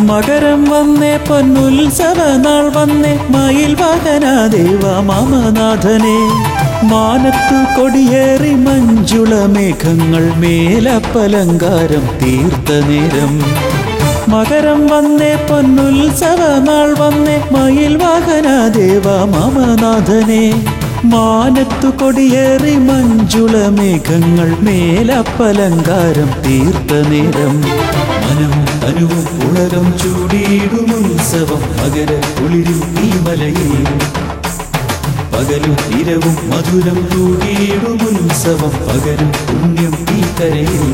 മകരം വന്നേ പൊന്നുത്സവ നാൾ വന്നേ മയിൽ വാഹന ദേവ മാമനാഥനെ മാനത്തു കൊടിയേറി മഞ്ജുള മേഘങ്ങൾ മേലപ്പലങ്കാരം തീർത്ത നേരം മകരം വന്നേ പൊന്നുത്സവ നാൾ വന്നേ മയിൽ വാഹന ദേവ മാമനാഥനെ മാനത്തു കൊടിയേറി മഞ്ജുള മേഘങ്ങൾ മേലപ്പലങ്കാരം തീർത്ത നേരം മനവും തനുവും ഉലകം ചൂടിയിടും ഉത്സവം മകര കുളിരും ഈ മലയിൽ പകലും ഇരവും മധുരം തൂകിയിടും ഉത്സവം പകരും പുണ്യം ഈ കരയിൽ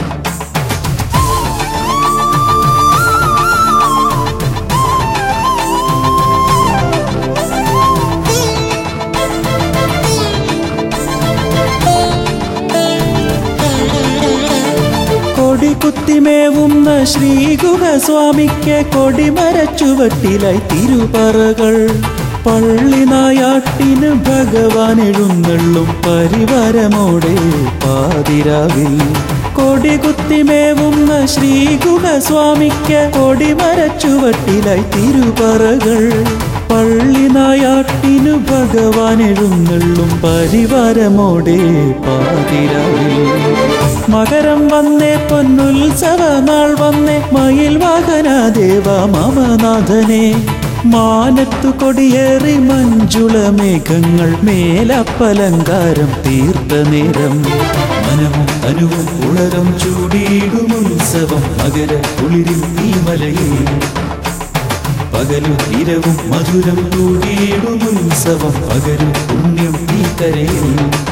കൊടി കുത്തിമേവുന്ന ശ്രീഗുഹസ്വാമിക്ക് കൊടിമരച്ചുവട്ടിലായി തിരുപറകൾ പള്ളിനായാട്ടിന് ഭഗവാൻ എഴുന്നള്ളും പരിവാരമോടെ പാതിരാവിൽ കൊടി കുത്തിമേവുന്ന ശ്രീഗുഹസ്വാമിക്ക് കൊടിമരച്ചുവട്ടിലായി തിരുപറകൾ പള്ളിനായാട്ടിനു ഭഗവാൻ എഴുന്നള്ളും പരിവാരമോടെ പാതിരാവിൽ മകരം വന്നേ പൊന്നുത്സവ നാൾ വന്നേ മയിൽ വാഹന ദേവ മാമനാഥനെ മാനത്തു കൊടിയേറി മഞ്ജുള മേഘങ്ങൾ മേലപ്പലങ്കാരം തീർത്ത നേരം മനവും തനുവും ഉളകം ചൂടിയിടും ഉത്സവം മകര കുളിരിൽ ഈ മലയിൽ പകലും ഇരവും മധുരം തൂകിയിടും ഉത്സവം പകരും പുണ്യം ഈ കരയിൽ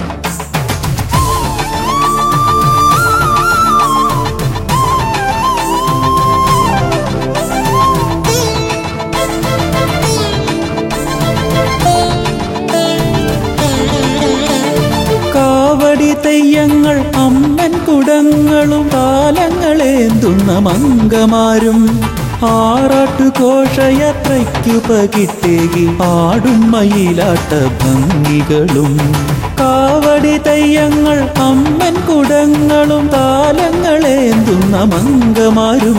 കാവടി തെയ്യങ്ങൾ അമ്മൻ കുടങ്ങളും കാലങ്ങളേന്തുന്ന മംഗമാരും ആറാട്ടു ഘോഷയാത്രയ്ക്കു പകിട്ടേകി ആടും മയിലാട്ട ഭംഗികളും കാവടി തെയ്യങ്ങൾ അമ്മൻ കുടങ്ങളും താലങ്ങളേന്തുന്ന മംഗമാരും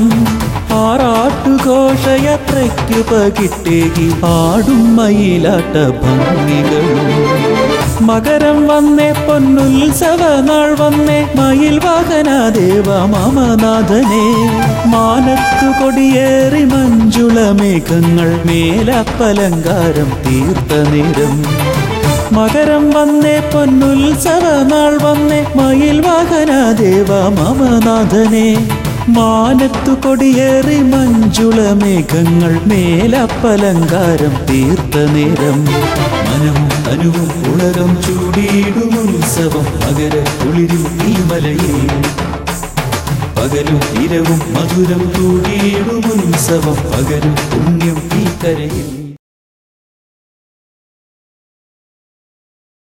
ആറാട്ടുഘോഷയാത്രയ്ക്കു പകിട്ടേകി ആടും മയിലാട്ട ഭംഗികളും മകരം വന്നേ പൊന്നുത്സവ നാൾ വന്നേ മയിൽ വാഹന ദേവ മാമനാഥനെ മാനത്തു കൊടിയേറി മഞ്ജുള മേഘങ്ങൾ മേലപ്പലങ്കാരം തീർത്ത നേരം മകരം വന്നേ പൊന്നുത്സവ നാൾ വന്നേ മയിൽ വാഹന ദേവ മാമനാഥനെ മാനത്തു കൊടിയേറി മഞ്ജുള മേഘങ്ങൾ മേലപ്പലങ്കാരം തീർത്ത നേരം മനവും തനുവും ഉളകം ചൂടിയിടും ഉത്സവം മകര കുളിരിൽ ഈ മലയിൽ പകലും ഇരവും മധുരം തൂകിയിടും ഉത്സവം പകരും പുണ്യം ഈ കരയിൽ